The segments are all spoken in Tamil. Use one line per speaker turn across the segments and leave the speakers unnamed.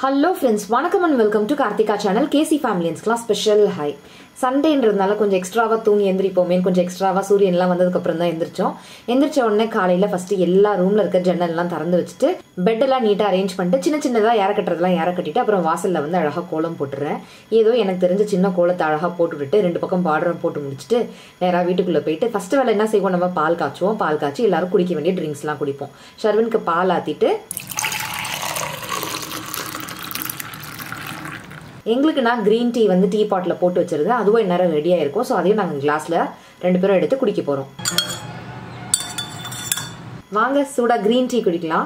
ஹலோ ஃப்ரெண்ட்ஸ் வணக்கம் and welcome to Karthika channel KC ஃபேமிலியன்ஸ்க்குலாம் ஸ்பெஷல் ஹை சண்டேன்றதுனால கொஞ்சம் எக்ஸ்ட்ராவாக தூங்கி எந்திரிப்போமே கொஞ்சம் எக்ஸ்ட்ராவாக சூரியன்லாம் வந்ததுக்கப்புறம் தான் எந்திரிச்சோம் எந்திரிச்ச உடனே காலையில் ஃபஸ்ட்டு எல்லா ரூமில் இருக்க ஜன்னல்லாம் திறந்து வச்சுட்டு பெட்டெல்லாம் நீட்டாக அரேஞ்ச் பண்ணிட்டு சின்ன சின்னதாக யாரை கட்டுறதெல்லாம் யாரை கட்டிட்டு அப்புறம் வாசலில் வந்து அழகாக கோலம் போட்டுறேன் ஏதோ எனக்கு தெரிஞ்ச சின்ன கோலத்தை அழகாக போட்டு விட்டுட்டு ரெண்டு பக்கம் பார்டரும் போட்டு முடிச்சுட்டு நேராக வீட்டுக்குள்ளே போயிட்டு ஃபஸ்ட்டு வேலை என்ன செய்வோம் நம்ம பால் காய்ச்சுவோம் பால் காய்ச்சி எல்லாரும் குடிக்க வேண்டிய ட்ரிங்க்ஸ்லாம் குடிப்போம் ஷர்வினுக்கு பால் ஆற்றிட்டு எங்களுக்கு நான் க்ரீன் டீ வந்து டீ பாட்டில் போட்டு வச்சிருந்தேன் அதுவும் நேரம் ரெடியாக இருக்கும் ஸோ அதையும் நாங்கள் கிளாஸில் ரெண்டு பேரும் எடுத்து குடிக்க போகிறோம் வாங்க சூடாக க்ரீன் டீ குடிக்கலாம்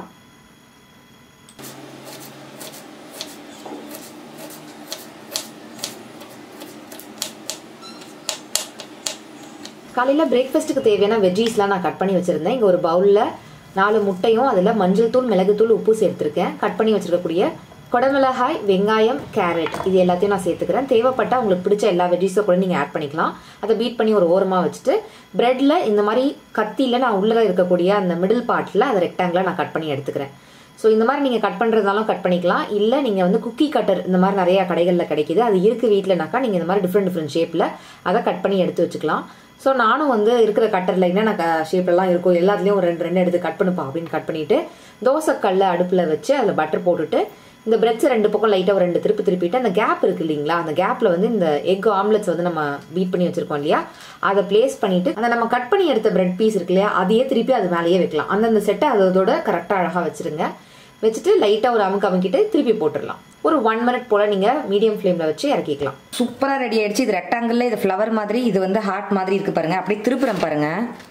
காலையில் பிரேக்ஃபாஸ்ட்டுக்கு தேவையான வெஜ்ஜீஸ்லாம் நான் கட் பண்ணி வச்சுருந்தேன் இங்கே ஒரு பவுலில் நாலு முட்டையும் அதில் மஞ்சள் தூள் மிளகுத்தூள் உப்பு சேர்த்துருக்கேன் கட் பண்ணி வச்சுருக்கக்கூடிய குடமிளகாய் வெங்காயம் கேரட் இது எல்லாத்தையும் நான் சேர்த்துக்கிறேன் தேவைப்பட்டால் உங்களுக்கு பிடிச்ச எல்லா வெஜ்ஜீஸை கூட நீங்கள் ஆட் பண்ணிக்கலாம் அதை பீட் பண்ணி ஒரு ஓரமாக வச்சுட்டு ப்ரெட்டில் இந்த மாதிரி கத்தியில் நான் உள்ளே இருக்கக்கூடிய அந்த மிடில் பார்ட்டில் அதை ரெக்டாங்கிளாக நான் கட் பண்ணி எடுத்துக்கிறேன் ஸோ இந்த மாதிரி நீங்கள் கட் பண்ணுறதாலும் கட் பண்ணிக்கலாம் இல்லை நீங்கள் வந்து குக்கி கட்டர் இந்த மாதிரி நிறையா கடைகளில் கிடைக்கிது அது இருக்குது வீட்டில்னாக்கா நீங்கள் இந்த மாதிரி டிஃப்ரெண்ட் டிஃப்ரெண்ட் ஷேப்பில் அதை கட் பண்ணி எடுத்து வச்சுக்கலாம் ஸோ நானும் வந்து இருக்கிற கட்டரில் என்னென்ன ஷேப்லலாம் இருக்கும் எல்லாத்துலேயும் ஒரு ரெண்டு ரெண்டு எடுத்து கட் பண்ணுப்பா அப்படின்னு கட் பண்ணிவிட்டு தோசைக்கல்ல அடுப்பில் வச்சு அதில் பட்டர் போட்டுட்டு இந்த பிரெட்ஸை ரெண்டு பக்கம் லைட்டாக ஒரு ரெண்டு திருப்பி திருப்பிட்டு அந்த கேப் இருக்கு இல்லைங்களா அந்த கேப்பில் வந்து இந்த எக் ஆம்லெட்ஸ் வந்து நம்ம பீட் பண்ணி வச்சிருக்கோம் இல்லையா அதை பிளேஸ் பண்ணிட்டு அந்த நம்ம கட் பண்ணி எடுத்த பிரெட் பீஸ் இருக்கு இல்லையா அதையே திருப்பி அது மேலேயே வைக்கலாம் அந்தந்த செட்டை அதோட கரெக்டாக அழகாக வச்சிருங்க வச்சுட்டு லைட்டாக ஒரு அமுக்கு அமுக்கிட்டு திருப்பி போட்டுடலாம் ஒரு ஒன் மினிட் போல் நீங்கள் மீடியம் ஃப்ளேமில் வச்சு இறக்கிக்கலாம்
சூப்பராக ரெடி ஆயிடுச்சு இது ரெக்டாங்கிளில் இது ஃப்ளவர் மாதிரி இது வந்து ஹார்ட் மாதிரி இருக்கு பாருங்க அப்படியே திருப்புறம் பாருங்க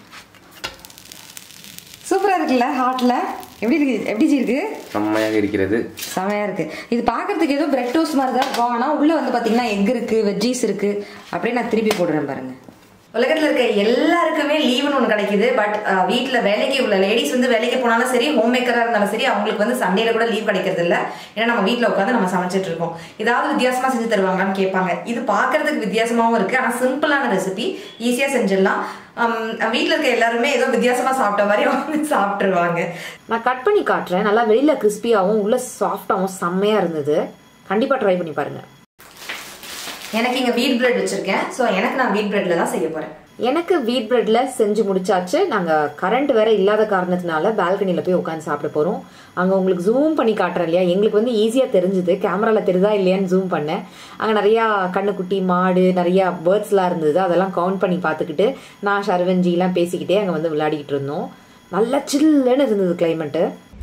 சூப்பராக இருக்குல்ல ஹார்ட்டில் எப்படி இருக்கு எப்படி ஜி இருக்கு
செம்மையாக இருக்கிறது
செமையா இருக்கு இது பார்க்கறதுக்கு ஏதோ பிரெட் டோஸ்ட் மாதிரி தான் இருக்கும் ஆனால் உள்ள வந்து பார்த்தீங்கன்னா எக் இருக்கு வெஜ்ஜீஸ் இருக்கு அப்படியே நான் திருப்பி போடுறேன் பாருங்க உலகத்தில் இருக்க எல்லாருக்குமே லீவுன்னு ஒன்று கிடைக்குது பட் வீட்டில் வேலைக்கு உள்ள லேடிஸ் வந்து வேலைக்கு போனாலும் சரி ஹோம் மேக்கராக இருந்தாலும் சரி அவங்களுக்கு வந்து சண்டேல கூட லீவ் கிடைக்கிறது இல்லை ஏன்னா நம்ம வீட்டில் உட்காந்து நம்ம சமைச்சிட்டு இருக்கோம் ஏதாவது வித்தியாசமாக செஞ்சு தருவாங்கன்னு கேட்பாங்க இது பார்க்கறதுக்கு வித்தியாசமாகவும் இருக்கு ஆனால் சிம்பிளான ரெசிபி ஈஸியாக செஞ்சிடலாம் வீட்டில் இருக்க எல்லாருமே ஏதோ வித்தியாசமாக சாப்பிட்ட மாதிரி அவங்க சாப்பிட்டுருவாங்க
நான் கட் பண்ணி காட்டுறேன் நல்லா வெளியில் கிறிஸ்பியாகவும் உள்ள சாஃப்டாகவும் செம்மையாக இருந்தது கண்டிப்பாக ட்ரை பண்ணி பாருங்கள்
எனக்கு இங்கே வீட் பிரெட் வச்சிருக்கேன் ஸோ எனக்கு நான் வீட் பிரெட்ல தான் செய்ய போகிறேன்
எனக்கு வீட் பிரெட்ல செஞ்சு முடிச்சாச்சு நாங்கள் கரண்ட் வேற இல்லாத காரணத்தினால பால்கனியில் போய் உட்காந்து சாப்பிட போகிறோம் அங்கே உங்களுக்கு ஜூம் பண்ணி காட்டுறேன் இல்லையா எங்களுக்கு வந்து ஈஸியாக தெரிஞ்சுது கேமராவில் தெரியுதா இல்லையான்னு ஜூம் பண்ணேன் அங்கே நிறையா கண்ணுக்குட்டி மாடு நிறையா பேர்ட்ஸ்லாம் இருந்தது அதெல்லாம் கவுண்ட் பண்ணி பார்த்துக்கிட்டு நான் ஷர்வன்ஜிலாம் பேசிக்கிட்டே அங்கே வந்து விளையாடிக்கிட்டு இருந்தோம் நல்லா சில்லுன்னு இருந்தது கிளைமேட்டு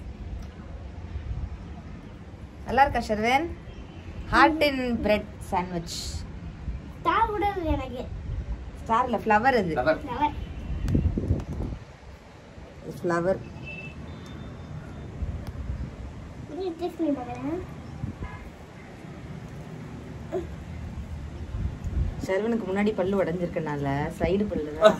நல்லா இருக்கா ஷர்வேன் heart in bread sandwich
star கூட இல்லை எனக்கு
ஸ்டார்ல ஃப்ளவர் இது
ஃப்ளவர்
ஃப்ளவர்
இது டேஸ்ட் பண்ணி பார்க்குறேன்
ஷர்வனுக்கு முன்னாடி பல்லு உடஞ்சிருக்கனால சைடு பல்லு தான்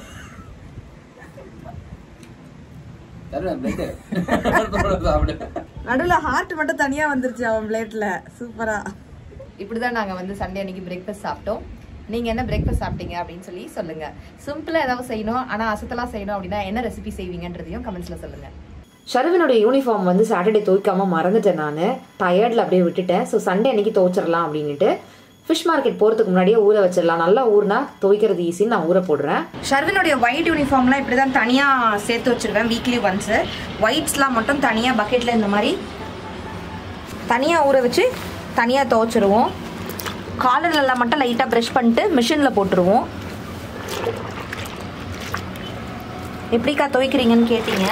சாப்பிடு
நடுவில் ஹார்ட் மட்டும் தனியாக வந்துருச்சு அவன் பிளேட்டில் சூப்பராக இப்படி தான் நாங்கள் வந்து சண்டே அன்னைக்கு பிரேக்ஃபாஸ்ட் சாப்பிட்டோம் நீங்கள் என்ன பிரேக்ஃபாஸ்ட் சாப்பிட்டீங்க அப்படின்னு சொல்லி சொல்லுங்கள் சிம்பிளாக ஏதாவது செய்யணும் ஆனால் அசத்தலாம் செய்யணும் அப்படின்னா என்ன ரெசிபி செய்வீங்கன்றதையும் கமெண்ட்ஸில் சொல்லுங்கள்
ஷர்வினுடைய யூனிஃபார்ம் வந்து சாட்டர்டே துவைக்காம மறந்துட்டேன் நான் டயர்டில் அப்படியே விட்டுட்டேன் ஸோ சண்டே அன்னைக்கு துவைச்சிடலாம் அப்படின்ட்டு ஃபிஷ் மார்க்கெட் போகிறதுக்கு முன்னாடியே ஊற வச்சிடலாம் நல்லா ஊறினா துவைக்கிறது ஈஸின்னு நான் ஊற போடுறேன்
ஷர்வினுடைய ஒயிட் யூனிஃபார்ம்லாம் இப்படி தான் தனியாக சேர்த்து வச்சிருவேன் வீக்லி ஒன்ஸு ஒயிட்ஸ்லாம் மட்டும் தனியாக பக்கெட்டில் இந்த மாதிரி தனியாக ஊற வச்சு தனியாக துவைச்சிருவோம் காலர்லாம் மட்டும் லைட்டாக ப்ரஷ் பண்ணிட்டு மிஷினில் போட்டுருவோம் எப்படிக்கா துவைக்கிறீங்கன்னு கேட்டீங்க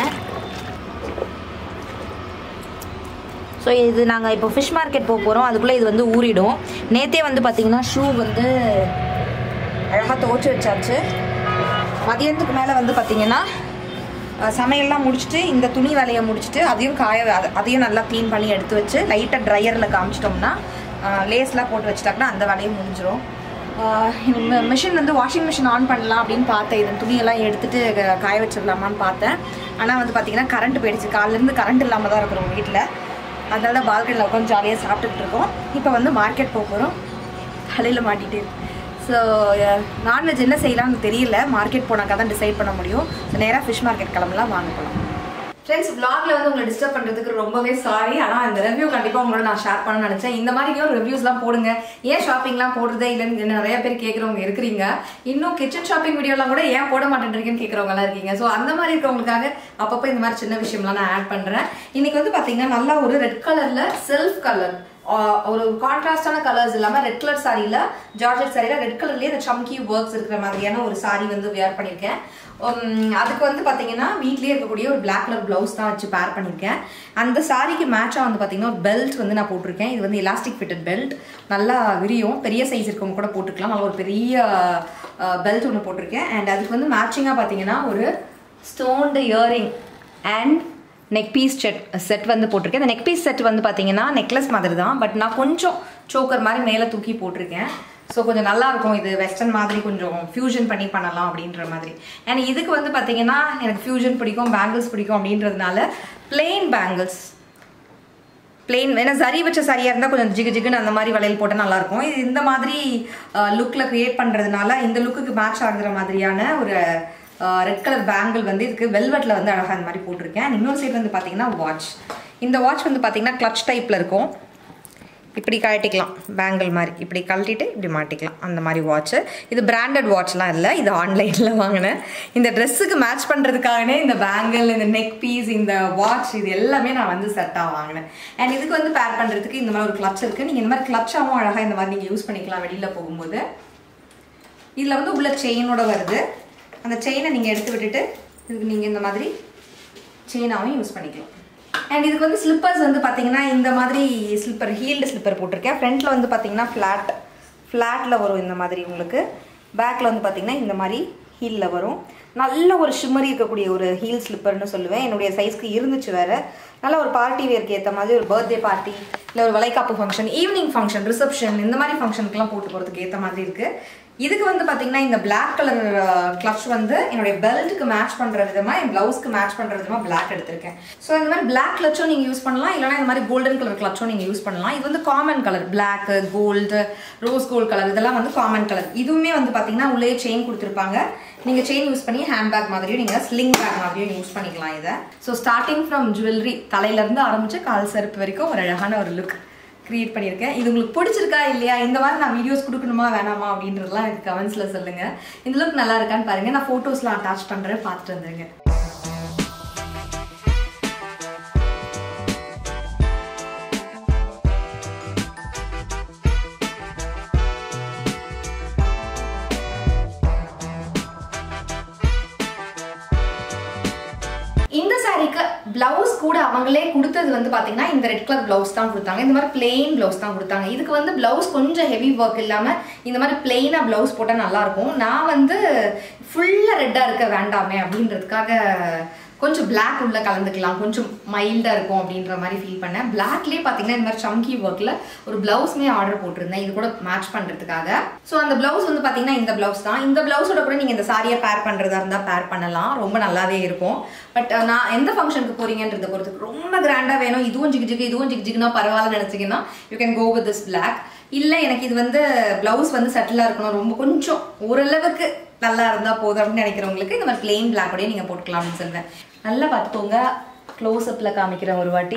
ஸோ இது நாங்கள் இப்போ ஃபிஷ் மார்க்கெட் போக போகிறோம் அதுக்குள்ளே இது வந்து ஊறிடும் நேத்தே வந்து பார்த்தீங்கன்னா ஷூ வந்து அழகாக துவைச்சி வச்சாச்சு மதியானத்துக்கு மேலே வந்து பார்த்தீங்கன்னா அஹ், சமையல்லாம் முடிச்சுட்டு இந்த துணி வேலையை முடிச்சுட்டு அதையும் காய அத- அதையும் நல்லா க்ளீன் பண்ணி எடுத்து வச்சு லைட்டாக ட்ரையரில் காமிச்சிட்டோம்னா லேஸ்லாம் போட்டு வச்சுட்டாங்கன்னா அந்த வேலையும் முடிஞ்சிடும் மிஷின் வந்து வாஷிங் மிஷின் ஆன் பண்ணலாம் அப்படின்னு பார்த்தேன் இதன் துணியெல்லாம் எடுத்துட்டு க- காய வச்சிடலாமான்னு பார்த்தேன் ஆனால் வந்து பார்த்தீங்கன்னா கரண்ட் போயிடுச்சு காலையிலேருந்து கரண்ட் இல்லாமல் தான் இருக்கிறோம் வீட்டில் அதனால தான் பால்கனியில் உட்காந்து ஜாலியாக சாப்பிட்டுட்டு இருக்கோம் இப்போ வந்து மார்க்கெட் போக போகிறோம் தலையில் மாட்டிட்டு ஸோ நான்வெஜ் என்ன செய்யலாம்னு தெரியல மார்க்கெட் போனாக்கா தான் டிசைட் பண்ண முடியும் ஸோ நேராக ஃபிஷ் மார்க்கெட் கிளம்பலாம் வாங்க போகலாம் ஃப்ரெண்ட்ஸ் vlogல வந்து உங்களை டிஸ்டர்ப் பண்ணுறதுக்கு ரொம்பவே சாரி ஆனால் இந்த ரிவ்யூ கண்டிப்பாக உங்களோட நான் ஷேர் பண்ண நினச்சேன் இந்த மாதிரியும் ரிவ்யூஸ்லாம் போடுங்க ஏன் ஷாப்பிங்லாம் போடுறதே இல்லைன்னு நிறைய பேர் கேட்குறவங்க இருக்கிறீங்க இன்னும் கிச்சன் ஷாப்பிங் வீடியோலாம் கூட ஏன் போட மாட்டேன்றீங்கன்னு கேட்குறவங்கலாம் இருக்கீங்க ஸோ அந்த மாதிரி இருக்கவங்களுக்காக அப்பப்போ இந்த மாதிரி சின்ன விஷயம்லாம் நான் ஆட் பண்ணுறேன் இன்னைக்கு வந்து பார்த்தீங்கன்னா நல்லா ஒரு ரெட் கலரில் செல்ஃப் கலர் ஒரு கான்ட்ராஸ்டான கலர்ஸ் இல்லாமல் ரெட் கலர் சாரியில் ஜார்ஜெட் சாரியில் ரெட் கலர்லேயே இந்த சம்கி ஒர்க்ஸ் இருக்கிற மாதிரியான ஒரு சாரி வந்து வியர் பண்ணியிருக்கேன் உம், அதுக்கு வந்து பார்த்தீங்கன்னா வீட்லேயே இருக்கக்கூடிய ஒரு பிளாக் கலர் ப்ளவுஸ் தான் வச்சு பேர் பண்ணியிருக்கேன் அந்த சாரிக்கு மேட்சாக வந்து பார்த்தீங்கன்னா ஒரு பெல்ட் வந்து நான் போட்டிருக்கேன் இது வந்து எலாஸ்டிக் ஃபிட்டட் பெல்ட் நல்லா விரியும் பெரிய சைஸ் இருக்கவங்க கூட போட்டுக்கலாம் நல்லா ஒரு பெரிய பெல்ட் ஒன்று போட்டிருக்கேன் அண்ட் அதுக்கு வந்து மேட்சிங்காக பார்த்தீங்கன்னா ஒரு stoned earring and neck piece set set வந்து போட்டிருக்கேன் இந்த நெக் பீஸ் செட் வந்து பார்த்தீங்கன்னா நெக்லஸ் மாதிரி தான் பட் நான் கொஞ்சம் சோக்கர் மாதிரி மேலே தூக்கி போட்டிருக்கேன் ஸோ கொஞ்சம் நல்லா இருக்கும் இது வெஸ்டர்ன் மாதிரி கொஞ்சம் ஃபியூஷன் பண்ணி பண்ணலாம் அப்படின்ற மாதிரி அண்ட் இதுக்கு வந்து பார்த்தீங்கன்னா எனக்கு ஃபியூஷன் பிடிக்கும் பேங்கிள்ஸ் பிடிக்கும் அப்படின்றதுனால பிளெயின் பேங்கிள்ஸ் பிளெயின் ஏன்னா சரி வச்ச சரியாக இருந்தால் கொஞ்சம் ஜிகு ஜிகுன்னு அந்த மாதிரி வளையல் போட்டால் நல்லாயிருக்கும் இது இந்த மாதிரி லுக்கில் க்ரியேட் பண்ணுறதுனால இந்த லுக்குக்கு மேட்ச் ஆகுற மாதிரியான ஒரு ரெட் கலர் பேங்கிள் வந்து இதுக்கு வெல்வெட்டில் வந்து அழகாக இந்த மாதிரி போட்டிருக்கேன் And இன்னொரு சைடு வந்து பார்த்தீங்கன்னா வாட்ச் இந்த வாட்ச் வந்து பார்த்தீங்கன்னா கிளச் டைப்பில் இருக்கும் இப்படி கழட்டிக்கலாம் பேங்கிள் மாதிரி இப்படி கழட்டிட்டு இப்படி மாட்டிக்கலாம் அந்த மாதிரி வாட்ச்சு இது பிராண்டட் வாட்ச்லாம் இல்லை இது ஆன்லைனில் வாங்கினேன் இந்த ட்ரெஸ்ஸுக்கு மேட்ச் பண்ணுறதுக்காகவே இந்த பேங்கிள் இந்த நெக் பீஸ் இந்த வாட்ச் இது எல்லாமே நான் வந்து செட்டாக வாங்கினேன் அண்ட் இதுக்கு வந்து பேர் பண்ணுறதுக்கு இந்த மாதிரி ஒரு கிளச் இருக்குது நீங்கள் இந்த மாதிரி கிளச்சாகவும் அழகாக இந்த மாதிரி நீங்கள் யூஸ் பண்ணிக்கலாம் வெளியில் போகும்போது இதில் வந்து உள்ள செயினோட வருது அந்த செயினை நீங்கள் எடுத்து விட்டுட்டு இதுக்கு நீங்கள் இந்த மாதிரி செயினாகவும் யூஸ் பண்ணிக்கலாம் அண்ட் இதுக்கு வந்து ஸ்லிப்பர்ஸ் வந்து பார்த்தீங்கன்னா இந்த மாதிரி ஸ்லிப்பர் ஹீல்டு ஸ்லிப்பர் போட்டிருக்கேன் ஃப்ரண்ட்டில் வந்து பார்த்தீங்கன்னா ஃப்ளாட் ஃப்ளாட்டில் வரும் இந்த மாதிரி உங்களுக்கு பேக்கில் வந்து பார்த்தீங்கன்னா இந்த மாதிரி ஹீலில் வரும் நல்ல ஒரு ஷிம்மரி இருக்கக்கூடிய ஒரு ஹீல் ஸ்லிப்பர்னு சொல்லுவேன் என்னுடைய சைஸ்க்கு இருந்துச்சு வேறு நல்ல ஒரு பார்ட்டி வேர்க்கு ஏற்ற மாதிரி ஒரு பர்த்டே பார்ட்டி இல்லை ஒரு வளைகாப்பு ஃபங்க்ஷன் ஈவினிங் ஃபங்க்ஷன் ரிசப்ஷன் இந்த மாதிரி ஃபங்க்ஷனுக்குலாம் போட்டு போகிறதுக்கு ஏற்ற மாதிரி இருக்குது இதுக்கு வந்து பார்த்தீங்கன்னா இந்த பிளாக் கலர் கிளச் வந்து என்னுடைய பெல்ட்டுக்கு மேட்ச் பண்ணுற விதமாக என் ப்ளவுஸ்க்கு மேட்ச் பண்ணுற விதமாக பிளாக் எடுத்திருக்கேன் ஸோ இந்த மாதிரி பிளாக் கிளச்சும் நீங்கள் யூஸ் பண்ணலாம் இல்லைனா இந்த மாதிரி கோல்டன் கலர் கிளச்சும் நீங்கள் யூஸ் பண்ணலாம் இது வந்து common colour black gold rose gold colour இதெல்லாம் வந்து காமன் கலர் இதுவுமே வந்து பார்த்தீங்கன்னா உள்ளே செயின் கொடுத்துருப்பாங்க நீங்கள் செயின் யூஸ் பண்ணி ஹேண்ட்பேக் மாதிரியும் நீங்கள் ஸ்லிங் பேக் மாதிரியும் யூஸ் பண்ணிக்கலாம் இதை ஸோ ஸ்டார்டிங் ஃப்ரம் ஜுவல்லரி தலையிலேருந்து ஆரம்பித்து கால் செருப்பு வரைக்கும் ஒரு அழகான ஒரு லுக் கிரியேட் பண்ணியிருக்கேன் இது உங்களுக்கு பிடிச்சிருக்கா இல்லையா இந்த மாதிரி நான் வீடியோஸ் கொடுக்கணுமா வேணாமா அப்படின்றதுலாம் எனக்கு கமெண்ட்ஸில் சொல்லுங்கள் இந்த லுக் நல்லா இருக்கான்னு பாருங்கள் நான் ஃபோட்டோஸ்லாம் அட்டாச் பண்ணுறேன் பார்த்துட்டு வந்துருங்க இந்த சாரீக்கு பிளவுஸ் கூட அவங்களே கொடுத்தது வந்து பாத்தீங்கன்னா இந்த ரெட் கலர் பிளவுஸ் தான் கொடுத்தாங்க இந்த மாதிரி பிளெயின் பிளவுஸ் தான் கொடுத்தாங்க இதுக்கு வந்து பிளவுஸ் கொஞ்சம் ஹெவி ஒர்க் இல்லாம இந்த மாதிரி பிளெயினா பிளவுஸ் போட்டா நல்லா இருக்கும் நான் வந்து ஃபுல்லா ரெட்டா இருக்க வேண்டாமே அப்படின்றதுக்காக கொஞ்சம் பிளாக் உள்ள கலந்துக்கலாம் கொஞ்சம் மைல்டாக இருக்கும் அப்படின்ற மாதிரி ஃபீல் பண்ணேன் பிளாக்லேயே பார்த்தீங்கன்னா இந்த மாதிரி சம்கி ஒர்க்கில் ஒரு ப்ளவுஸ்மே ஆர்டர் போட்டிருந்தேன் இது கூட மேட்ச் பண்ணுறதுக்காக ஸோ அந்த ப்ளவுஸ் வந்து பார்த்தீங்கன்னா இந்த ப்ளவுஸ் தான் இந்த ப்ளவுஸோட கூட நீங்கள் இந்த சாரியை பேர் பண்ணுறதா இருந்தால் பேர் பண்ணலாம் ரொம்ப நல்லாவே இருக்கும் பட் நான் எந்த ஃபங்க்ஷனுக்கு போறீங்கன்றத பொறுத்து ரொம்ப கிராண்டாக வேணும் இதுவும் ஜிகு ஜிகு இதுவும் ஜிகு ஜிகுனா பரவாயில்ல நினச்சிங்கன்னா you can go with this black இல்லை எனக்கு இது வந்து ப்ளவுஸ் வந்து செட்டிலாக இருக்கணும் ரொம்ப கொஞ்சம் ஓரளவுக்கு நல்லா இருந்தால் போதும் அப்படின்னு நினைக்கிறவங்களுக்கு இந்த மாதிரி பிளெயின் பிளாக்கோடய நீங்கள் போட்டுக்கலாம் அப்படின்னு சொல்லுவேன் நல்லா பார்த்துக்கோங்க க்ளோஸ்அப்பில் காமிக்கிறேன் ஒரு வாட்டி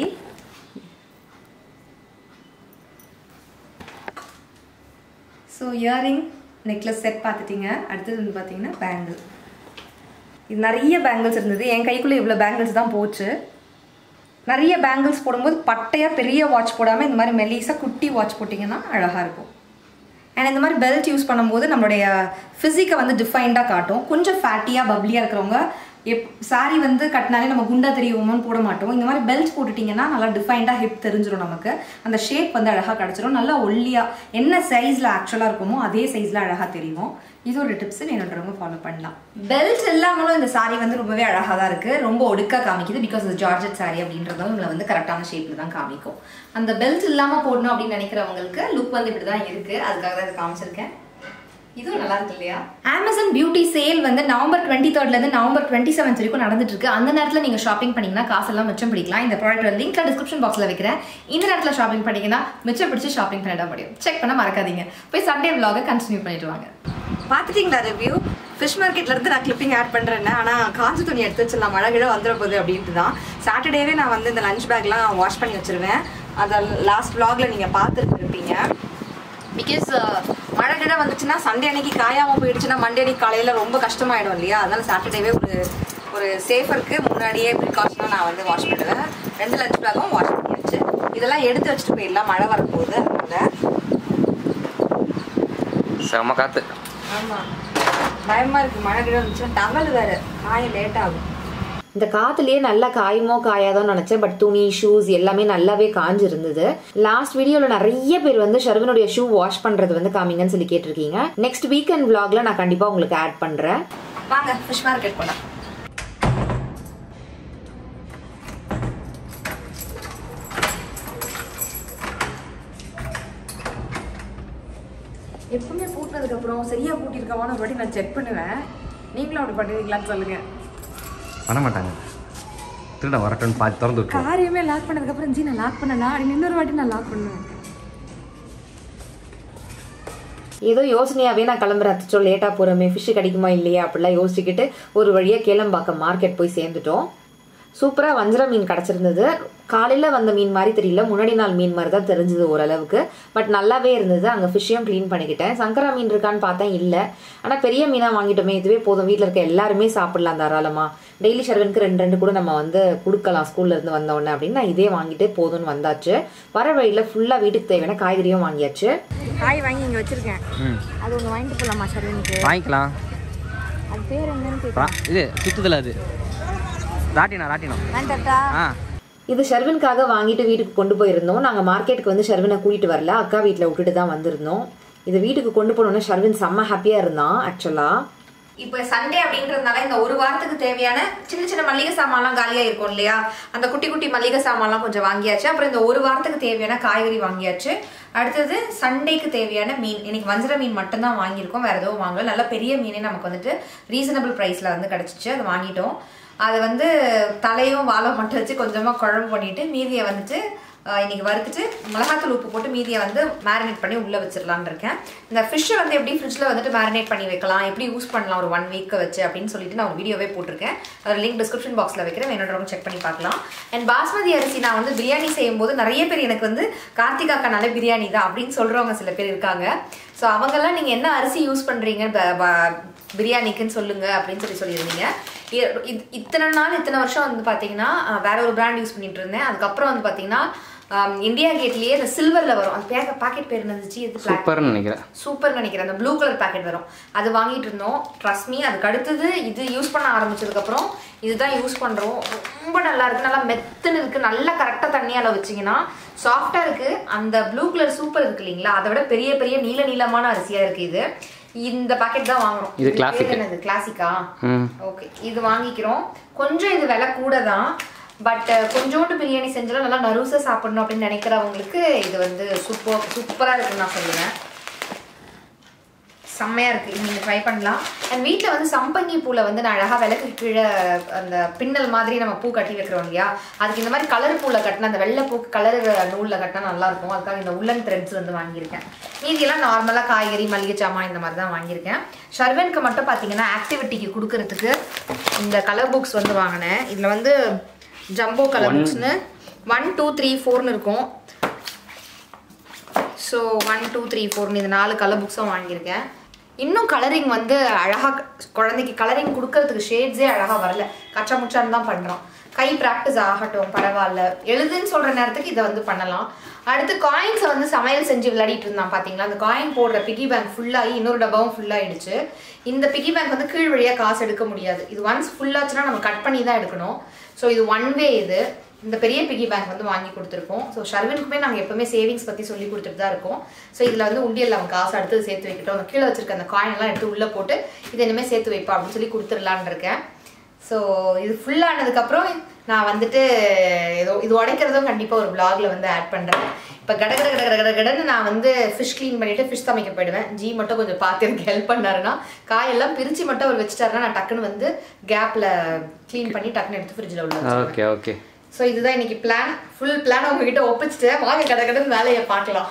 ஸோ இயரிங் நெக்லஸ் செட் பார்த்துட்டீங்க அடுத்தது வந்து பார்த்தீங்கன்னா பேங்கிள் இது நிறைய பேங்கிள்ஸ் இருந்தது என் கைக்குள்ளே இவ்வளோ பேங்கிள்ஸ் தான் போச்சு நிறைய பேங்கிள்ஸ் போடும்போது பட்டையாக பெரிய வாட்ச் போடாமல் இந்த மாதிரி மெலிசாக குட்டி வாட்ச் போட்டிங்கன்னா அழகாக இருக்கும் அண்ட் இந்த மாதிரி பெல்ட் யூஸ் பண்ணும்போது நம்மளுடைய ஃபிசிக்கை வந்து டிஃபைன்டாக காட்டும் கொஞ்சம் ஃபேட்டியாக பப்ளியாக இருக்கிறவங்க எப் சாரி வந்து கட்டினாலே நம்ம குண்டா தெரியுமோன்னு போட மாட்டோம் இந்த மாதிரி பெல்ட் போட்டுட்டிங்கன்னா நல்லா டிஃபைன்டாக ஹிப் தெரிஞ்சிடும் நமக்கு அந்த ஷேப் வந்து அழகாக கிடச்சிரும் நல்லா ஒல்லியாக என்ன சைஸில் ஆக்சுவலாக இருக்குமோ அதே சைஸில் அழகாக தெரியும் இது ஒரு டிப்ஸ் வேணுன்றவங்க ஃபாலோ பண்ணலாம் பெல்ட் இல்லாமலும் இந்த சாரி வந்து ரொம்பவே அழகாக தான் இருக்குது ரொம்ப ஒடுக்க காமிக்குது பிகாஸ் இது ஜார்ஜெட் சாரி அப்படின்றதும் உங்களை வந்து கரெக்டான ஷேப்பில் தான் காமிக்கும் அந்த பெல்ட் இல்லாமல் போடணும் அப்படின்னு நினைக்கிறவங்களுக்கு லுக் வந்து இப்படி தான் இருக்குது அதுக்காக தான் இதை காமிச்சிருக்கேன் இதுவும் நல்லா இருக்கு இல்லையா அமேசான் பியூட்டி சேல் வந்து நவம்பர் டுவெண்ட்டி தேர்ட்லேருந்து நவம்பர் டுவெண்ட்டி செவன்த் வரைக்கும் நடந்துட்டு இருக்கு அந்த நேரத்தில் நீங்கள் ஷாப்பிங் பண்ணீங்கன்னா காசெல்லாம் மிச்சம் பிடிக்கலாம் இந்த ப்ராடக்ட் லிங்க் டிஸ்கிரிப்ஷன் பாக்ஸில் வைக்கிறேன் இந்த நேரத்தில் ஷாப்பிங் பண்ணீங்கன்னா மிச்சம் பிடிச்சி ஷாப்பிங் பண்ணிட முடியும் செக் பண்ண மறக்காதீங்க போய் சண்டே vlog கண்டினியூ பண்ணிட்டு வாங்க பார்த்துட்டீங்களா ரிவ்யூ ஃபிஷ் மார்க்கெட்ல இருந்து நான் கிளிப்பிங் ஆட் பண்றேன் ஆனா காஞ்ச துணி எடுத்து வச்சிடலாம் மழை கிழ வந்துட போகுது அப்படின்ட்டு தான் சாட்டர்டேவே நான் வந்து இந்த லஞ்ச் பேக்லாம் வாஷ் பண்ணி வச்சிருவேன் அதை லாஸ்ட் vlogல நீங்க பார்த்துருப்பீங்க பிகாஸ் மழை கிட வந்துச்சுன்னா சண்டே அன்னைக்கு காயாம போயிடுச்சுன்னா மண்டே அன்னைக்கு காலையில ரொம்ப கஷ்டமாயிடும் இல்லையா அதனால சாட்டர்டேவே ஒரு ஒரு சேஃபருக்கு முன்னாடியே ப்ரிகாஷனாக நான் வந்து வாஷ் பண்ணுவேன் ரெண்டு லஞ்ச் பேக்கும் வாஷ் பண்ணியாச்சு இதெல்லாம் எடுத்து வச்சுட்டு போயிடலாம் மழை வரப்போகுது அதனால
செம காத்து
ஆமா பயமா இருக்கு மழை கிட வந்துச்சுன்னா டவல் வேற காய லேட் ஆகும்
இந்த காத்துலயே நல்லா காயுமோ காயாதோன்னு நினைச்சேன் பட் துணி ஷூஸ் எல்லாமே நல்லாவே காஞ்சு இருந்தது லாஸ்ட் வீடியோல நிறைய பேர் வந்து ஷர்வினுடைய ஷூ வாஷ் பண்றது வந்து காமிங்கன்னு சொல்லி கேட்டிருக்கீங்க நெக்ஸ்ட் வீக்கெண்ட் vlogல நான் கண்டிப்பா உங்களுக்கு ஆட் பண்றேன்
வாங்க ஃபிஷ் மார்க்கெட் போலாம் எப்பவுமே பூட்டினதுக்கு அப்புறம் சரியா பூட்டியிருக்கவான்னு ஒரு வாட்டி நான் செக் பண்ணுவேன் நீங்களும் அப்படி பண்ணுவீங்களான்னு சொல்லுங்க
பண்ண மாட்டாங்க திருட வரட்டும்னு பார்த்து திறந்து விட்டு
காரியமே லாக் பண்ணதுக்கு அப்புறம் ஜி நான் லாக் பண்ணலாம் அப்படின்னு இன்னொரு வாட்டி நான் லாக் பண்ணுவேன்
ஏதோ யோசனையாவே நான் கிளம்புறேன் அச்சோ லேட்டா போறோமே ஃபிஷ் கிடைக்குமா இல்லையா அப்படிலாம் யோசிச்சுக்கிட்டு ஒரு வழியா கேளம்பாக்கம் மார்க்கெட் போய் சேர்ந்துட்டோம் சூப்பரா வஞ்சர மீன் கிடைச்சிருந்தது காலையில வந்த மீன் மாதிரி தெரியல முன்னாடி நாள் மீன் மாதிரி தான் தெரிஞ்சது ஓரளவுக்கு பட் நல்லாவே இருந்தது அங்க ஃபிஷ்ஷையும் க்ளீன் பண்ணிக்கிட்டேன் சங்கரா மீன் இருக்கான்னு பார்த்தேன் இல்ல ஆனா பெரிய மீனா வாங்கிட்டோமே இதுவே போதும் வீட்ல இருக்க எல்லாருமே சாப்பிடலாம் தாராளமா டெய்லி ஷர்வனுக்கு ரெண்டு ரெண்டு கூட நம்ம வந்து கொடுக்கலாம் ஸ்கூல்ல இருந்து வந்த உடனே அப்படின்னு நான் இதே வாங்கிட்டு போதும்னு வந்தாச்சு வர வழியில ஃபுல்லா வீட்டுக்கு தேவையான காய்கறியும் வாங்கியாச்சு
காய் வாங்கி இங்க வச்சிருக்கேன்
ம்
அது ஒன்று வாங்கிட்டு போலாமா சர்வனுக்கு
வாங்கிக்கலாம்
அது பேர் என்னன்னு
ரா- இது சுத்துதல அது ராட்டினம் ராட்டினம்
வேண்டாட்டா
ஆ
இது ஷர்வின்காக வாங்கிட்டு வீட்டுக்கு கொண்டு போயிருந்தோம் நாங்கள் மார்க்கெட்டுக்கு வந்து ஷர்வினை கூட்டிட்டு வரல அக்கா வீட்டில் விட்டுட்டு தான் வந்திருந்தோம் இது வீட்டுக்கு கொண்டு போனோன்னே ஷர்வின் செம்ம ஹாப்பியாக இருந்தான் ஆக்சுவலாக
இப்போ சண்டே அப்படின்றதுனால இந்த ஒரு வாரத்துக்கு தேவையான சின்ன சின்ன மளிகை சாமான்லாம் காலியா இருக்கும் இல்லையா அந்த குட்டி குட்டி மளிகை சாமான்லாம் கொஞ்சம் வாங்கியாச்சு அப்புறம் இந்த ஒரு வாரத்துக்கு தேவையான காய்கறி வாங்கியாச்சு அடுத்தது சண்டேக்கு தேவையான மீன் இன்னைக்கு வஞ்சர மீன் மட்டும்தான் வாங்கியிருக்கோம் வேற எதுவும் வாங்கல நல்ல பெரிய மீனே நமக்கு வந்துட்டு ரீசனபிள் ப்ரைஸ்ல வந்து கிடைச்சிச்சு அதை வாங்கிட்டோம் அதை வந்து தலையும் வாழை மட்டும் வச்சு கொஞ்சமா குழம்பு பண்ணிட்டு மீதியை வந்துட்டு ஆஹ் இன்னைக்கு வறுத்துட்டு மிளகாத்தூள் உப்பு போட்டு மீதியை வந்து மேரினேட் பண்ணி உள்ள வச்சிடலாம்னு இருக்கேன் இந்த ஃபிஷ்ஷை வந்து எப்படி ஃப்ரிட்ஜில் வந்துட்டு மேரினேட் பண்ணி வைக்கலாம் எப்படி யூஸ் பண்ணலாம் ஒரு ஒன் வீக் வச்சு அப்படின்னு சொல்லிட்டு நான் ஒரு வீடியோவே போட்டிருக்கேன் அதோட லிங்க் டிஸ்கிரிப்ஷன் பாக்ஸில் வைக்கிறேன் வேணுன்றவங்க செக் பண்ணி பார்க்கலாம் அண்ட் பாஸ்மதி அரிசி நான் வந்து பிரியாணி செய்யும்போது நிறைய பேர் எனக்கு வந்து கார்த்திகா அக்கானால பிரியாணி தான் அப்படின்னு சொல்றவங்க சில பேர் இருக்காங்க ஸோ அவங்கெல்லாம் நீங்கள் என்ன அரிசி யூஸ் பண்ணுறீங்க பிரியாணிக்குன்னு சொல்லுங்க அப்படின்னு சொல்லி சொல்லியிருந்தீங்க இ- இது- இத்தனை நாள் இத்தனை வருஷம் வந்து பார்த்தீங்கன்னா அஹ், வேற ஒரு பிராண்ட் யூஸ் பண்ணிட்டு இருந்தேன் அதுக்கப்புறம் வந்து பார்த்தீங்கன்னா ஆம், இந்தியா கேட்லயே இந்த சில்வர்ல வரும் அந்த பேக்க பாக்கெட் பேர் என்னது இது black.
சூப்பர்னு நினைக்கிறேன்
சூப்பர் நினைக்கிறேன் அந்த ப்ளூ கலர் பாக்கெட் வரும் அது வாங்கிட்டு இருந்தோம் ட்ரஸ்ட் மீ அதுக்கு அடுத்தது இது யூஸ் பண்ண ஆரம்பிச்சதுக்கு அப்புறம் இதுதான் யூஸ் பண்றோம் ரொம்ப நல்லா இருக்கு நல்லா மெத்துன்னு இருக்கு நல்லா கரெக்டா தண்ணியால வச்சீங்கன்னா சாஃப்டா இருக்கு அந்த ப்ளூ கலர் சூப்பர் இருக்கு இல்லைங்களா அதை விட பெரிய பெரிய நீல நீளமான அரிசியா இருக்கு இது இந்த பாக்கெட் தான் வாங்குறோம்
இது classic.
என்னது கிளாசிக்கா
ம்
ஓகே இது வாங்கிக்கிறோம் கொஞ்சம் இது விலை கூட தான் பட் கொஞ்சோண்டு பிரியாணி செஞ்சாலும் நல்லா நறுசா சாப்பிடணும் அப்படின்னு நினைக்கிறவங்களுக்கு இது வந்து சூப்பர் சூப்பராக இருக்குன்னு நான் சொல்லுவேன் செம்மையா இருக்கு இது நீங்க ட்ரை பண்ணலாம் அண்ட் வீட்டில் வந்து சம்பங்கி பூல வந்து நான் அழகா விளக்கு கீழே அந்த பின்னல் மாதிரி நம்ம பூ கட்டி வைக்கிறோம் இல்லையா அதுக்கு இந்த மாதிரி கலர் பூல கட்டினா அந்த வெள்ளை பூ கலர் நூல்ல கட்டினா நல்லா இருக்கும் அதுக்காக இந்த உள்ளன் த்ரெட்ஸ் வந்து வாங்கியிருக்கேன் மீதியெல்லாம் நார்மலா காய்கறி மளிகை சாமான் இந்த மாதிரி தான் வாங்கியிருக்கேன் ஷர்வனுக்கு மட்டும் பார்த்தீங்கன்னா ஆக்டிவிட்டிக்கு கொடுக்கறதுக்கு இந்த கலர் புக்ஸ் வந்து வாங்கினேன் இதுல வந்து ஜம்போ கலர் புக்ஸ்னு ஒன் டூ த்ரீ ஃபோர்னு இருக்கும் ஸோ ஒன் டூ த்ரீ ஃபோர்னு இது நாலு கலர் புக்ஸும் வாங்கியிருக்கேன் இன்னும் கலரிங் வந்து அழகாக குழந்தைக்கு கலரிங் கொடுக்கறதுக்கு ஷேட்ஸே அழகாக வரல கச்சா முச்சான்னு தான் பண்ணுறோம் கை ப்ராக்டிஸ் ஆகட்டும் பரவாயில்ல எழுதுன்னு சொல்கிற நேரத்துக்கு இதை வந்து பண்ணலாம் அடுத்து காயின்ஸை வந்து சமையல் செஞ்சு விளையாடிட்டு இருந்தான் பார்த்தீங்களா அந்த காயின் போடுற பிகி பேங்க் ஃபுல்லாகி இன்னொரு டப்பாவும் ஃபுல்லாகிடுச்சு இந்த பிகி பேங்க் வந்து கீழ் வழியாக காசு எடுக்க முடியாது இது ஒன்ஸ் ஃபுல்லாச்சுன்னா நம்ம கட் பண்ணி தான் எடுக்கணும் ஸோ இது ஒன் வே இது இந்த பெரிய பிகி பேங்க் வந்து வாங்கி கொடுத்துருக்கோம் ஸோ ஷர்வினுக்குமே நாங்கள் எப்பவுமே சேவிங்ஸ் பற்றி சொல்லி கொடுத்துட்டு தான் இருக்கோம் ஸோ இதில் வந்து உண்டியல் அவன் காசு அடுத்து சேர்த்து வைக்கட்டும் அந்த கீழே வச்சிருக்க அந்த காயின் எல்லாம் எடுத்து உள்ளே போட்டு இதை இனிமேல் சேர்த்து வைப்பா அப்படின்னு சொல்லி கொடுத்துடலான்னு இருக்கேன் ஸோ இது ஃபுல்லானதுக்கப்புறம் நான் வந்துட்டு ஏதோ இது உடைக்கிறதும் கண்டிப்பாக ஒரு vlogல வந்து ஆட் பண்ணுறேன் இப்போ கட கட கட கட கட கடன்னு நான் வந்து ஃபிஷ் க்ளீன் பண்ணிட்டு ஃபிஷ் சமைக்க போயிடுவேன் ஜி மட்டும் கொஞ்சம் பார்த்து எனக்கு ஹெல்ப் பண்ணாருன்னா காயெல்லாம் பிரித்து மட்டும் அவர் வச்சுட்டாருன்னா நான் டக்குன்னு வந்து கேப்பில் க்ளீன் பண்ணி டக்குன்னு எடுத்து ஃப்ரிட்ஜில் உள்ள வச்சிருவேன்
ஓகே ஓகே
ஸோ இதுதான் இன்னைக்கு பிளான் ஃபுல் பிளான் உங்ககிட்ட ஒப்பிச்சுட்டு வாங்க கடை கடன் வேலையை பார்க்கலாம்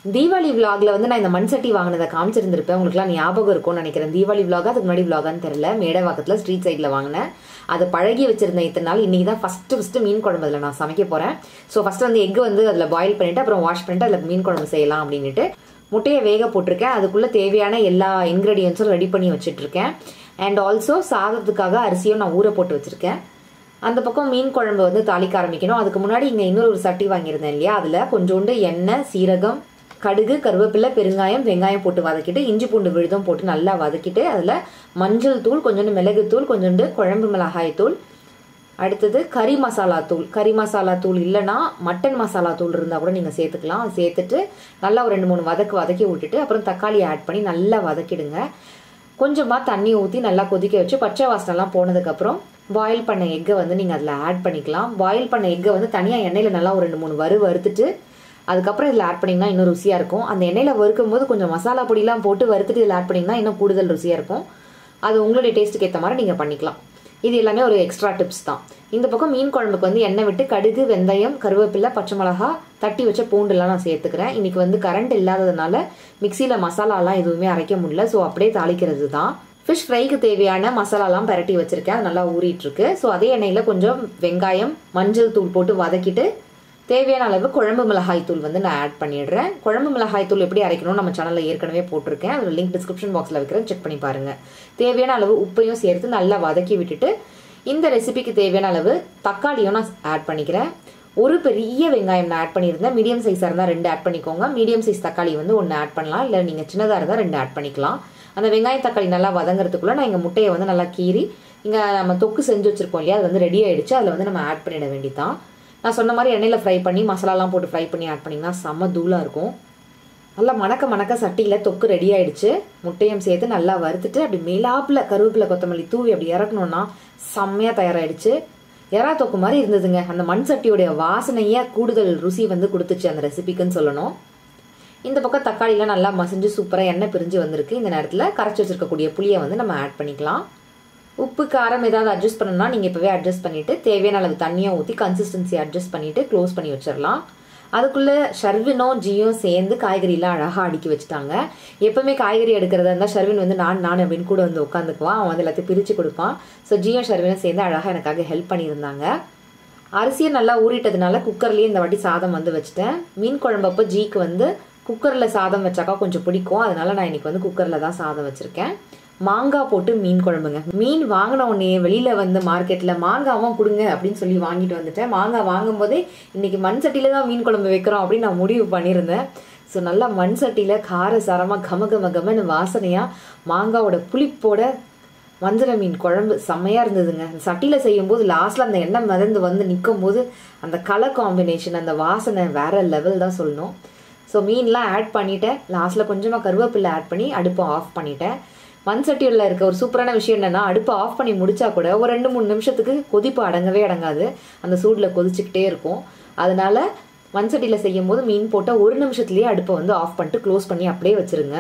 தீபாவளி vlogல வந்து நான் இந்த மண் சட்டி வாங்கினதை காமிச்சிருந்திருப்பேன் உங்களுக்குலாம் ஞாபகம் இருக்கும்னு நினைக்கிறேன் தீபாவளி vlog அதுக்கு முன்னாடி vlogகான்னு தெரியல மேடவாக்கத்தில் ஸ்ட்ரீட் சைடில் வாங்கினேன் அதை பழகி வச்சிருந்தேன் இத்தனை நாள் இன்னைக்கு தான் ஃபஸ்ட்டு ஃபஸ்ட்டு மீன் குழம்பு அதில் நான் சமைக்க போகிறேன் ஸோ ஃபஸ்ட்டு வந்து எக் வந்து அதில் பாயில் பண்ணிவிட்டு அப்புறம் வாஷ் பண்ணிட்டு அதில் மீன் குழம்பு செய்யலாம் அப்படின்ட்டு முட்டையை வேக போட்டிருக்கேன் அதுக்குள்ளே தேவையான எல்லா இன்க்ரீடியன்ஸும் ரெடி பண்ணி வச்சிட்ருக்கேன் அண்ட் ஆல்சோ சாதத்துக்காக அரிசியும் நான் ஊற போட்டு வச்சுருக்கேன் அந்த பக்கம் மீன் குழம்பு வந்து தாளிக்க ஆரம்பிக்கணும் அதுக்கு முன்னாடி இங்கே இன்னொரு ஒரு சட்டி வாங்கியிருந்தேன் இல்லையா அதில் கொஞ்சோண்டு எண்ணெய் சீரகம் கடுகு கருவேப்பிலை பெருங்காயம் வெங்காயம் போட்டு வதக்கிட்டு இஞ்சி பூண்டு விழுதும் போட்டு நல்லா வதக்கிட்டு அதில் மஞ்சள் தூள் கொஞ்சோண்டு மிளகுத்தூள் கொஞ்சோண்டு குழம்பு மிளகாய் தூள் அடுத்தது கறி மசாலா தூள் கறி மசாலா தூள் இல்லைன்னா மட்டன் மசாலா தூள் இருந்தால் கூட நீங்கள் சேர்த்துக்கலாம் அது சேர்த்துட்டு நல்லா ஒரு ரெண்டு மூணு வதக்கு வதக்கி விட்டுட்டு அப்புறம் தக்காளி ஆட் பண்ணி நல்லா வதக்கிடுங்க கொஞ்சமாக தண்ணி ஊற்றி நல்லா கொதிக்க வச்சு பச்சை வாசனைலாம் போனதுக்கப்புறம் பாயில் பண்ண எக்கை வந்து நீங்கள் அதில் ஆட் பண்ணிக்கலாம் பாயில் பண்ண எக்கை வந்து தனியாக எண்ணெயில் நல்லா ஒரு ரெண்டு மூணு வறு வறுத்துட்டு அதுக்கப்புறம் இதில் ஆட் பண்ணிங்கன்னா இன்னும் ருசியாக இருக்கும் அந்த எண்ணெயில் வறுக்கும் போது கொஞ்சம் மசாலா பொடிலாம் போட்டு வறுத்துட்டு இதில் ஆட் பண்ணிங்கன்னா இன்னும் கூடுதல் ருசியாக இருக்கும் அது உங்களுடைய டேஸ்ட்டுக்கு ஏற்ற மாதிரி நீங்கள் பண்ணிக்கலாம் இது எல்லாமே ஒரு எக்ஸ்ட்ரா டிப்ஸ் தான் இந்த பக்கம் மீன் குழம்புக்கு வந்து எண்ணெய் விட்டு கடுகு வெந்தயம் கருவேப்பிலை பச்சை மிளகா தட்டி வச்ச பூண்டுலாம் நான் சேர்த்துக்கிறேன் இன்னைக்கு வந்து கரண்ட் இல்லாததுனால மிக்சியில் மசாலாலாம் எதுவுமே அரைக்க முடியல ஸோ அப்படியே தாளிக்கிறது தான் ஃபிஷ் ஃப்ரைக்கு தேவையான மசாலாலாம் பரட்டி வச்சிருக்கேன் அது நல்லா ஊறிட்டு இருக்கு ஸோ அதே எண்ணெயில் கொஞ்சம் வெங்காயம் மஞ்சள் தூள் போட்டு வதக்கிட்டு தேவையான அளவு குழம்பு மிளகாய் தூள் வந்து நான் ஆட் பண்ணிடுறேன் குழம்பு மிளகாய் தூள் எப்படி அரைக்கணும்னு நம்ம சேனலில் ஏற்கனவே போட்டிருக்கேன் அதோட லிங்க் டிஸ்கிரிப்ஷன் பாக்ஸில் வைக்கிறேன் செக் பண்ணி பாருங்க தேவையான அளவு உப்பையும் சேர்த்து நல்லா வதக்கி விட்டுட்டு இந்த ரெசிபிக்கு தேவையான அளவு தக்காளியும் நான் ஆட் பண்ணிக்கிறேன் ஒரு பெரிய வெங்காயம் நான் ஆட் பண்ணியிருந்தேன் மீடியம் சைஸாக இருந்தால் ரெண்டு ஆட் பண்ணிக்கோங்க மீடியம் சைஸ் தக்காளி வந்து ஒன்று ஆட் பண்ணலாம் இல்லை நீங்கள் சின்னதாக இருந்தால் ரெண்டு ஆட் பண்ணிக்கலாம் அந்த வெங்காயம் தக்காளி நல்லா வதங்குறதுக்குள்ள நான் இங்கே முட்டையை வந்து நல்லா கீறி இங்கே நம்ம தொக்கு செஞ்சு வச்சிருப்போம் இல்லையா அது வந்து ரெடி ஆயிடுச்சு அதில் வந்து நம்ம ஆட் பண்ணிட வேண்டியதான் நான் சொன்ன மாதிரி எண்ணெயில் ஃப்ரை பண்ணி மசாலாலாம் போட்டு ஃப்ரை பண்ணி ஆட் பண்ணிங்கன்னா செம்ம தூளாக இருக்கும் நல்லா மணக்க மணக்க சட்டியில் தொக்கு ரெடி ஆயிடுச்சு முட்டையும் சேர்த்து நல்லா வறுத்துட்டு அப்படி மேலாப்பில் கருவேப்பிலை கொத்தமல்லி தூவி அப்படி இறக்கணும்னா செம்மையாக தயாராகிடுச்சு எறா தொக்கு மாதிரி இருந்ததுங்க அந்த மண் சட்டியோடைய வாசனையே கூடுதல் ருசி வந்து கொடுத்துச்சு அந்த ரெசிபிக்குன்னு சொல்லணும் இந்த பக்கம் தக்காளிலாம் நல்லா மசிஞ்சு சூப்பராக எண்ணெய் பிரிஞ்சு வந்திருக்கு இந்த நேரத்தில் கரைச்சி வச்சிருக்கக்கூடிய புளியை வந்து நம்ம ஆட் பண்ணிக்கலாம் உப்பு காரம் ஏதாவது அட்ஜஸ்ட் பண்ணணும்னா நீங்கள் இப்போவே அட்ஜஸ்ட் பண்ணிவிட்டு தேவையான அளவு தண்ணியை ஊற்றி கன்சிஸ்டன்சி அட்ஜஸ்ட் பண்ணிவிட்டு க்ளோஸ் பண்ணி வச்சிடலாம் அதுக்குள்ளே ஷர்வினும் ஜியும் சேர்ந்து காய்கறிலாம் அழகாக அடுக்கி வச்சுட்டாங்க எப்பவுமே காய்கறி எடுக்கிறதா இருந்தால் ஷர்வின் வந்து நான் நான் அப்படின்னு கூட வந்து உட்காந்துக்குவான் அவன் வந்து எல்லாத்தையும் பிரித்து கொடுப்பான் ஸோ ஜியும் ஷர்வினும் சேர்ந்து அழகாக எனக்காக ஹெல்ப் பண்ணியிருந்தாங்க அரிசியை நல்லா ஊறிட்டதுனால குக்கர்லேயே இந்த வாட்டி சாதம் வந்து வச்சுட்டேன் மீன் குழம்பப்போ ஜீக்கு வந்து குக்கரில் சாதம் வச்சாக்கா கொஞ்சம் பிடிக்கும் அதனால நான் இன்னைக்கு வந்து குக்கரில் தான் சாதம் வச்சுருக்கேன் மாங்காய் போட்டு மீன் குழம்புங்க மீன் வாங்கின உடனே வெளியில வந்து மார்க்கெட்ல மாங்காவும் கொடுங்க அப்படின்னு சொல்லி வாங்கிட்டு வந்துட்டேன் மாங்காய் வாங்கும் போதே இன்னைக்கு மண் சட்டியில தான் மீன் குழம்பு வைக்கிறோம் அப்படின்னு நான் முடிவு பண்ணியிருந்தேன் ஸோ நல்லா மண் சட்டியில கார சாரமா கம கம கமன்னு வாசனையா மாங்காவோட புளிப்போட வஞ்சர மீன் குழம்பு செம்மையா இருந்ததுங்க அந்த சட்டியில செய்யும் போது லாஸ்ட்ல அந்த எண்ணெய் மிதந்து வந்து நிற்கும் போது அந்த கலர் காம்பினேஷன் அந்த வாசனை வேற லெவல் தான் சொல்லணும் ஸோ மீன்லாம் ஆட் பண்ணிட்டேன் லாஸ்ட்ல கொஞ்சமா கருவேப்பிலை ஆட் பண்ணி அடுப்பை ஆஃப் பண்ணிட்டேன் மண் சட்டியில் இருக்க ஒரு சூப்பரான விஷயம் என்னன்னா அடுப்பை ஆஃப் பண்ணி முடிச்சா கூட ஒரு ரெண்டு மூணு நிமிஷத்துக்கு கொதிப்பு அடங்கவே அடங்காது அந்த சூடில் கொதிச்சுக்கிட்டே இருக்கும் அதனால மண் சட்டியில் செய்யும் போது மீன் போட்டால் ஒரு நிமிஷத்துலேயே அடுப்பை வந்து ஆஃப் பண்ணிட்டு க்ளோஸ் பண்ணி அப்படியே வச்சிருங்க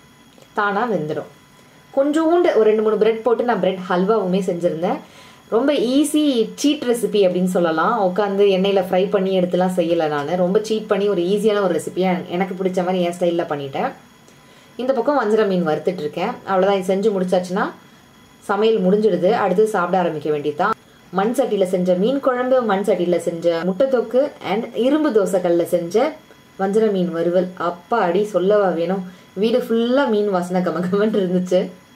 தானாக வெந்துடும் கொஞ்சோண்டு ஒரு ரெண்டு மூணு பிரெட் போட்டு நான் பிரெட் ஹல்வாவுமே செஞ்சுருந்தேன் ரொம்ப ஈஸி சீட் ரெசிபி அப்படின்னு சொல்லலாம் உட்காந்து எண்ணெயில் ஃப்ரை பண்ணி எடுத்துலாம் செய்யலை நான் ரொம்ப சீட் பண்ணி ஒரு ஈஸியான ஒரு ரெசிபியாக எனக்கு பிடிச்ச மாதிரி என் ஸ்டைலில் பண்ணிட்டேன் இந்த பக்கம் வஞ்சர மீன் வறுத்துட்டு இருக்கேன் அவ்வளோதான் இது செஞ்சு முடிச்சாச்சுன்னா சமையல் முடிஞ்சிடுது அடுத்து சாப்பிட ஆரம்பிக்க வேண்டியதுதான் மண் சட்டியில் செஞ்ச மீன் குழம்பு மண் சட்டியில் செஞ்ச முட்டை தொக்கு அண்ட் இரும்பு தோசைக்கல்ல செஞ்ச வஞ்சர மீன் வறுவல் அப்பா அடி சொல்லவா வேணும் வீடு ஃபுல்லாக மீன் வாசனை கமகமன்னு இருந்துச்சு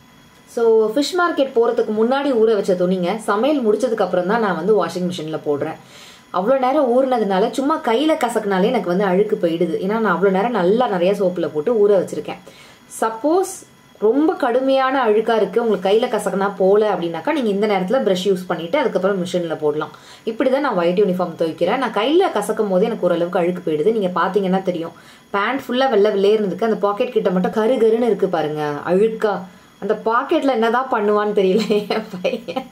ஸோ ஃபிஷ் மார்க்கெட் போகிறதுக்கு முன்னாடி ஊற வச்ச துணிங்க சமையல் முடிச்சதுக்கு அப்புறம் தான் நான் வந்து வாஷிங் மிஷினில் போடுறேன் அவ்வளோ நேரம் ஊறினதுனால சும்மா கையில் கசக்குனாலே எனக்கு வந்து அழுக்கு போயிடுது ஏன்னா நான் அவ்வளோ நேரம் நல்லா நிறைய சோப்பில் போட்டு ஊற வச்சிருக்கேன் சப்போஸ் ரொம்ப கடுமையான அழுக்காக இருக்குது உங்களுக்கு கையில் கசக்குனா போகல அப்படின்னாக்கா நீங்கள் இந்த நேரத்தில் ப்ரஷ் யூஸ் பண்ணிவிட்டு அதுக்கப்புறம் மிஷினில் போடலாம் இப்படி தான் நான் ஒயிட் யூனிஃபார்ம் துவைக்கிறேன் நான் கையில் கசக்கும் போது எனக்கு ஓரளவுக்கு அழுக்கு போயிடுது நீங்கள் பார்த்தீங்கன்னா தெரியும் பேண்ட் ஃபுல்லாக வெள்ளை வெள்ளையர்னு இருக்கு அந்த பாக்கெட் கிட்ட மட்டும் கரு கருன்னு இருக்குது பாருங்க அழுக்கா அந்த பாக்கெட்டில் என்னதான் பண்ணுவான்னு தெரியல என் பையன்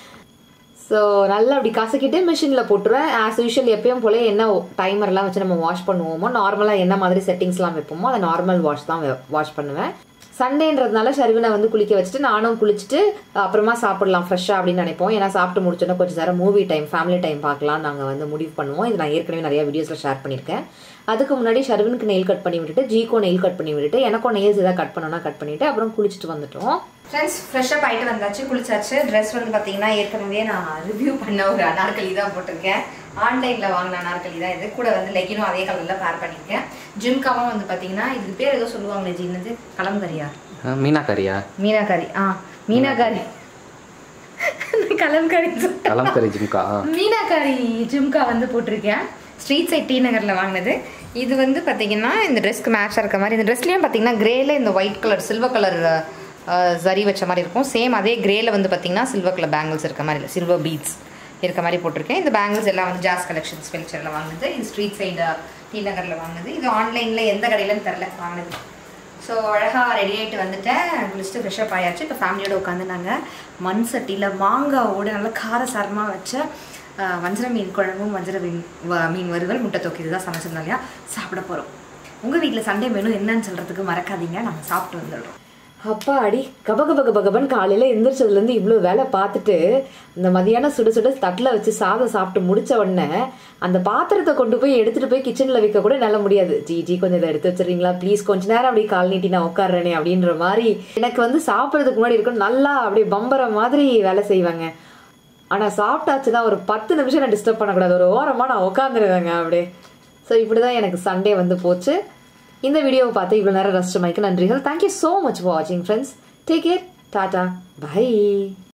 ஸோ நல்லா அப்படி கசக்கிட்டு மிஷினில் போட்டுருவேன் ஆஸ் யூஷுவல் எப்பயும் போல என்ன டைமர்லாம் வச்சு நம்ம வாஷ் பண்ணுவோமோ நார்மலாக என்ன மாதிரி செட்டிங்ஸ்லாம் வைப்போமோ அதை நார்மல் வாஷ் தான் வாஷ் பண்ணுவேன் சண்டேன்றதுனால ஷர்வினை வந்து குளிக்க வச்சுட்டு நானும் குளிச்சுட்டு அப்புறமா சாப்பிடலாம் ஃப்ரெஷ்ஷாக அப்படின்னு நினைப்போம் ஏன்னா சாப்பிட்டு முடிச்சோன்னா கொஞ்சம் நேரம் மூவி டைம் ஃபேமிலி டைம் பார்க்கலாம் நாங்கள் வந்து முடிவு பண்ணுவோம் இது நான் ஏற்கனவே நிறைய வீடியோஸில் ஷேர் பண்ணியிருக்கேன் அதுக்கு முன்னாடி ஷர்வினுக்கு நெயில் கட் பண்ணி விட்டுட்டு ஜீக்கோ நெயில் கட் பண்ணி விட்டுட்டு எனக்கும் நெயில்ஸ் ஏதாவது கட் பண்ணணும்னா கட் பண்ணிவிட்டு அப்புறம் குளிச்சுட்டு வந்துட்டோம்
ஃப்ரெண்ட்ஸ் ஃப்ரெஷ்ஷப் ஆகிட்டு வந்தாச்சு குளிச்சாச்சு ட்ரெஸ் வந்து பார்த்தீங்கன்னா ஏற்கனவே நான் ரிவ்யூ பண்ண ஒரு அனார்கலி தான் போட்டிருக்கேன் ஆன்லைனில் வாங்கின அனார்கலி தான் இது கூட வந்து லெகினும் அதே கலரில் பேர் பண்ணியிருக்கேன் ஜிம்காவும் வந்து பார்த்தீங்கன்னா இதுக்கு பேர் ஏதோ சொல்லுவாங்களே ஜி என்னது கலம்கரியா
மீனாக்கரியா
மீனாக்கரி ஆ மீனாக்கரி கலம்கரி
கலம்கரி ஜிம்கா
மீனாக்காரி ஜிம்கா வந்து போட்டிருக்கேன் ஸ்ட்ரீட் சைட் டி நகரில் வாங்கினது இது வந்து பார்த்தீங்கன்னா இந்த ட்ரெஸ்க்கு மேட்சாக இருக்க மாதிரி இந்த ட்ரெஸ்லேயும் பார்த்தீங்கன்னா கிரேல இந்த ஒயிட் கலர் சில்வர் கலர் சரி வச்ச மாதிரி இருக்கும் சேம் அதே கிரேல வந்து பார்த்தீங்கன்னா சில்வர் கலர் பேங்கிள்ஸ் இருக்க மாதிரி இல்லை சில்வர் பீட்ஸ் இருக்க மாதிரி போட்டிருக்கேன் இந்த பேங்கிள்ஸ் எல்லாம் வந்து ஜாஸ் கலெக்ஷன்ஸ் ஃபெல்ச்சரில் வாங்கினது இது ஸ்ட்ரீட் சைடு டி நகரில் வாங்கினது இது ஆன்லைனில் எந்த கடையிலன்னு தெரில வாங்கினது ஸோ அழகாக ரெடி ஆகிட்டு வந்துட்டேன் குளிச்சுட்டு ஃப்ரெஷ்அப் ஆயாச்சு இப்போ ஃபேமிலியோட உட்காந்து நாங்கள் மண் சட்டியில் மாங்காவோட நல்லா காரசாரமாக வச்ச அஹ், வஞ்சர மீன் குழம்பும் வஞ்சர மீன் வ- மீன் வறுவல் முட்டை தொக்கி இதுதான் சமைச்சிருந்தோம் இல்லையா சாப்பிட போகிறோம் உங்கள் வீட்டில் சண்டே மெனு என்னன்னு சொல்கிறதுக்கு மறக்காதீங்க நாங்கள் சாப்பிட்டு வந்துடுறோம்
அப்பா அடி கப கப கப கபன்னு காலையில் எந்திரிச்சதுலேருந்து இவ்வளோ வேலை பார்த்துட்டு இந்த மதியானம் சுட சுட தட்டில் வச்சு சாதம் சாப்பிட்டு முடிச்ச உடனே அந்த பாத்திரத்தை கொண்டு போய் எடுத்துட்டு போய் கிச்சனில் வைக்க கூட நல்ல முடியாது ஜி ஜி கொஞ்சம் இதை எடுத்து வச்சிடுறீங்களா ப்ளீஸ் கொஞ்ச நேரம் அப்படியே கால் நீட்டி நான் உட்காடுறேனே அப்படின்ற மாதிரி எனக்கு வந்து சாப்பிட்றதுக்கு முன்னாடி இருக்கும் நல்லா அப்படியே பம்பர மாதிரி வேலை செய்வாங்க ஆனால் சாப்பிட்டாச்சுன்னா ஒரு பத்து நிமிஷம் நான் டிஸ்டர்ப் பண்ணக்கூடாது ஒரு ஓரமாக நான் உட்காந்துருவேங்க அப்படியே ஸோ இப்படி தான் எனக்கு சண்டே வந்து போச்சு இந்த வீடியோவை பார்த்து இவ்வளோ நேரம் ரசிச்ச மைக்கு நன்றிகள் தேங்க்யூ ஸோ மச் ஃபார் வாட்சிங் friends take care tata by